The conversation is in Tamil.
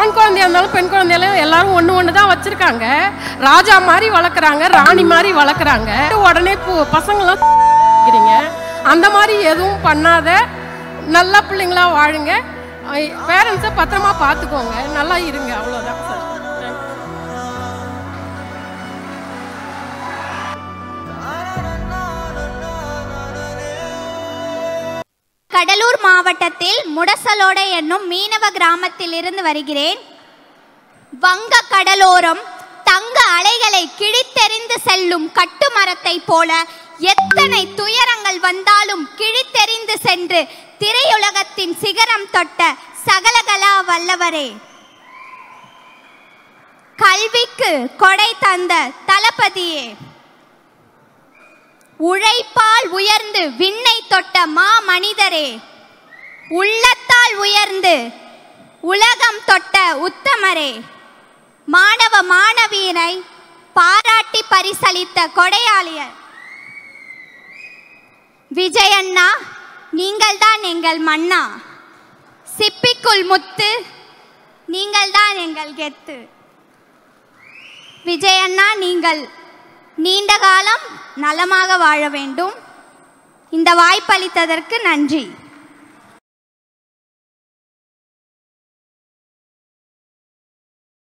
ஆண் குழந்தையா இருந்தாலும் பெண் குழந்தையாலும் எல்லாரும் ஒன்று ஒன்று தான் வச்சுருக்காங்க ராஜா மாதிரி வளர்க்குறாங்க ராணி மாதிரி வளர்க்குறாங்க உடனே பூ பசங்களாம் இருக்கிறீங்க அந்த மாதிரி எதுவும் பண்ணாத நல்ல பிள்ளைங்களா வாழுங்க பேரண்ட்ஸை பத்திரமா பார்த்துக்கோங்க நல்லா இருங்க அவ்வளோதான் சார் கடலூர் மாவட்டத்தில் முடசலோடை என்னும் மீனவ கிராமத்தில் இருந்து வருகிறேன் வங்க கடலோரம் தங்க அலைகளை கிழித்தெறிந்து செல்லும் கட்டுமரத்தை போல எத்தனை துயரங்கள் வந்தாலும் கிழித்தெறிந்து சென்று திரையுலகத்தின் சிகரம் தொட்ட சகலகலா வல்லவரே கல்விக்கு கொடை தந்த தளபதியே உழைப்பால் உயர்ந்து விண்ணை தொட்ட மா மனிதரே உள்ளத்தால் உயர்ந்து உலகம் தொட்ட உத்தமரே மாணவ மாணவியரை பாராட்டி பரிசளித்த கொடையாளியர் விஜயண்ணா நீங்கள்தான் எங்கள் மன்னா சிப்பிக்குள் முத்து நீங்கள்தான் எங்கள் கெத்து விஜயண்ணா நீங்கள் நீண்ட காலம் நலமாக வாழ வேண்டும் இந்த வாய்ப்பளித்ததற்கு நன்றி